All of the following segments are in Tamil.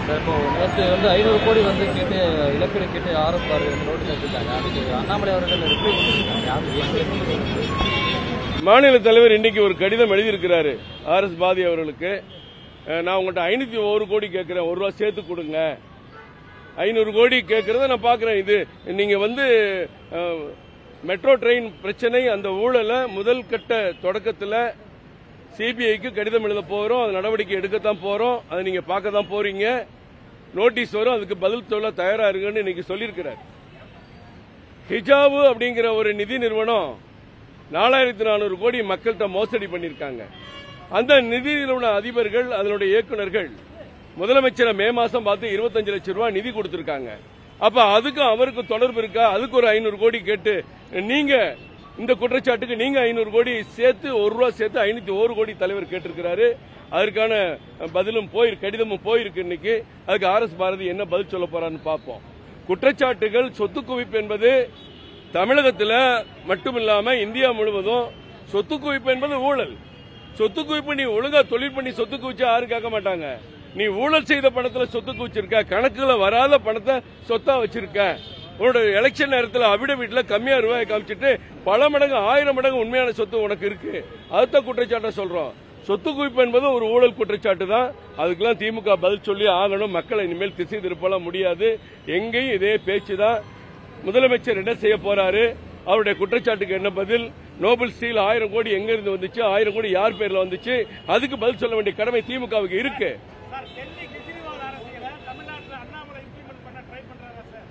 சார் இப்போ நேற்று வந்து ஐநூறு கோடி வந்து கேட்டு இழப்பீடு கேட்டு ஆர்எஸ் பாரதி வந்து நோட்டீஸ் வச்சிருக்காங்க அதுக்கு அண்ணாமலை அவர்கள் ரிப்ளை கொடுத்துருக்காங்க யாருக்கு மாநில தலைவர் இன்னைக்கு ஒரு கடிதம் எழுதியிருக்கிறாரு ஆர் எஸ் பாதி அவர்களுக்கு அஹ், நான் உங்கள்கிட்ட ஐநூத்தி ஒரு கோடி கேட்கிறேன் ஒரு ரூபா சேர்த்து கொடுங்க ஐநூறு கோடி கேட்கறத நான் பார்க்கிறேன் இது நீங்க வந்து அஹ், மெட்ரோ ட்ரெயின் பிரச்சனை அந்த ஊழலை முதல் கட்ட தொடக்கத்தில் சிபிஐக்கு கடிதம் எழுத போறோம் அது நடவடிக்கை எடுக்கத்தான் போறோம் அதை நீங்க பார்க்க தான் போறீங்க நோட்டீஸ் வரும் அதுக்கு பதில் சொல்ல தயாரா இருங்கன்னு இன்னைக்கு சொல்லியிருக்கிறார் ஹிஜாபு அப்படிங்கிற ஒரு நிதி நிறுவனம் நாலாயிரத்தி நானூறு கோடி மக்கள்கிட்ட மோசடி பண்ணியிருக்காங்க அந்த நிதி நிறுவன அதிபர்கள் அதனுடைய இயக்குனர்கள் முதலமைச்சரை மே மாசம் பார்த்து இருபத்தஞ்சு லட்சம் ரூபாய் நிதி கொடுத்திருக்காங்க அப்ப அதுக்கும் அவருக்கு தொடர்பு இருக்கா அதுக்கு ஒரு ஐநூறு கோடி கேட்டு நீங்க இந்த குற்றச்சாட்டுக்கு நீங்க ஐநூறு கோடி சேர்த்து ஒரு ரூபா சேர்த்து ஐநூத்தி ஒரு கோடி தலைவர் கேட்டிருக்கிறாரு அதற்கான பதிலும் போயிருக்கு கடிதமும் போயிருக்கு இன்னைக்கு அதுக்கு ஆர் எஸ் பாரதி என்ன பதில் சொல்ல போறான்னு பார்ப்போம் குற்றச்சாட்டுகள் சொத்து குவிப்பு என்பது தமிழகத்தில் மட்டுமில்லாம இந்தியா முழுவதும் சொத்து குவிப்பு என்பது ஊழல் சொத்து குவிப்பு நீ ஒழுங்கா தொழில் பண்ணி சொத்து குவிச்சா யாரும் கேட்க மாட்டாங்க நீ ஊழல் செய்த பணத்துல சொத்து குவிச்சிருக்க கணக்குல வராத பணத்தை சொத்தா வச்சிருக்க உன்னோட எலெக்ஷன் நேரத்தில் அபிடவிட்ல கம்மியா ரூபாய் காமிச்சிட்டு பல மடங்கு ஆயிரம் மடங்கு உண்மையான சொத்து உனக்கு இருக்கு அதுதான் குற்றச்சாட்டை சொல்றோம் சொத்து குவிப்பு என்பது ஒரு ஊழல் குற்றச்சாட்டு தான் அதுக்கெல்லாம் திமுக பதில் சொல்லி ஆகணும் மக்களை இனிமேல் திசை திருப்பலாம் முடியாது எங்கேயும் இதே பேச்சு தான் முதலமைச்சர் என்ன செய்ய போறாரு அவருடைய குற்றச்சாட்டுக்கு என்ன பதில் நோபல் ஸ்டீல் ஆயிரம் கோடி எங்க இருந்து வந்துச்சு ஆயிரம் கோடி யார் பேர்ல வந்துச்சு அதுக்கு பதில் சொல்ல வேண்டிய கடமை திமுகவுக்கு இருக்கு சார் டெல்லி கெஜ்ரிவால் அரசியலை தமிழ்நாட்டில் அண்ணாமலை இம்ப்ளிமெண்ட் பண்ண ட்ரை பண்றாரா சார்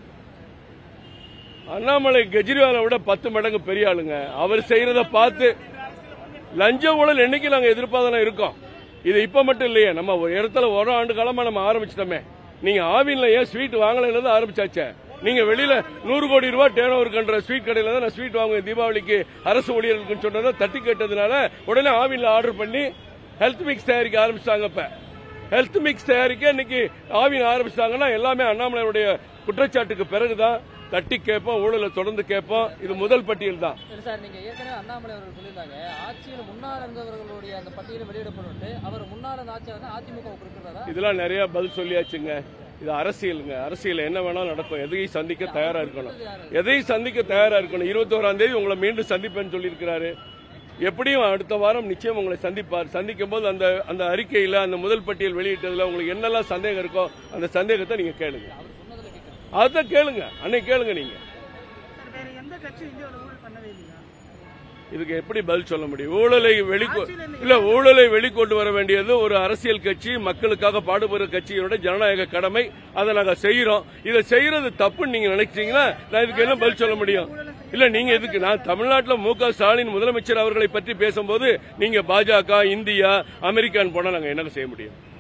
அண்ணாமலை கெஜ்ரிவாலை விட பத்து மடங்கு பெரிய ஆளுங்க அவர் செய்யறத பார்த்து லஞ்ச ஊழல் என்னைக்கு நாங்க எதிர்பார்த்தலாம் இருக்கோம் இது இப்ப மட்டும் இல்லையே நம்ம ஒரு இடத்துல ஒரு ஆண்டு காலமா நம்ம ஆரம்பிச்சிட்டோமே நீங்க ஆவின்ல ஏன் ஸ்வீட் வாங்கலைன்னு ஆரம்பிச்சாச்சே நீங்க வெளியில நூறு கோடி ரூபாய் டேன் ஓவர்ன்ற ஸ்வீட் கடையில தான் நான் ஸ்வீட் வாங்குவேன் தீபாவளிக்கு அரசு ஊழியர்களுக்கு சொன்னதை தட்டி கேட்டதுனால உடனே ஆவின்ல ஆர்டர் பண்ணி ஹெல்த் மிக்ஸ் தயாரிக்க ஆரம்பிச்சிட்டாங்க இப்ப ஹெல்த் மிக்ஸ் தயாரிக்க இன்னைக்கு ஆவின் ஆரம்பிச்சிட்டாங்கன்னா எல்லாமே அண்ணாமலையுடைய குற்றச்சாட்டுக்கு பிறகுதான் தட்டி கேட்போம் ஊழலை தொடர்ந்து கேட்போம் இது முதல் பட்டியல் தான் சரி சார் நீங்க ஏற்கனவே அண்ணாமலை அவர்கள் சொல்லியிருந்தாங்க ஆட்சியில் முன்னாள் இருந்தவர்களுடைய அந்த பட்டியலை வெளியிடப்பட்டு அவர் முன்னாள் அந்த ஆட்சியாளர் அதிமுக இருக்கிறாரா இதெல்லாம் நிறைய பதில் சொல்லியாச்சுங்க இது அரசியலுங்க அரசியல் என்ன வேணாலும் நடக்கும் எதையும் சந்திக்க தயாரா இருக்கணும் எதையும் சந்திக்க தயாரா இருக்கணும் இருபத்தோராம் தேதி உங்களை மீண்டும் சந்திப்பேன்னு சொல்லியிருக்கிறாரு எப்படியும் அடுத்த வாரம் நிச்சயம் உங்களை சந்திப்பார் சந்திக்கும் போது அந்த அந்த அறிக்கையில அந்த முதல் பட்டியல் வெளியிட்டதுல உங்களுக்கு என்னெல்லாம் சந்தேகம் இருக்கோ அந்த சந்தேகத்தை நீங்க கேளுங்க அதான் கேளுங்க அன்னைக்கு கேளுங்க நீங்க சார் வேற எந்த கட்சியும் இந்தியாவில் ஊழல் பண்ணவே இல்லையா இதுக்கு எப்படி பதில் சொல்ல முடியும் ஊழலை வெளிக்கொ இல்ல ஊழலை வெளிக்கொண்டு வர வேண்டியது ஒரு அரசியல் கட்சி மக்களுக்காக பாடுபடுற கட்சியோட ஜனநாயக கடமை அதை நாங்க செய்யறோம் இதை செய்யறது தப்புன்னு நீங்க நினைச்சீங்கன்னா நான் இதுக்கு என்ன பதில் சொல்ல முடியும் இல்ல நீங்க எதுக்கு நான் தமிழ்நாட்டில் மு க ஸ்டாலின் முதலமைச்சர் அவர்களை பற்றி பேசும்போது நீங்க பாஜக இந்தியா அமெரிக்கான்னு போனா நாங்க என்ன செய்ய முடியும்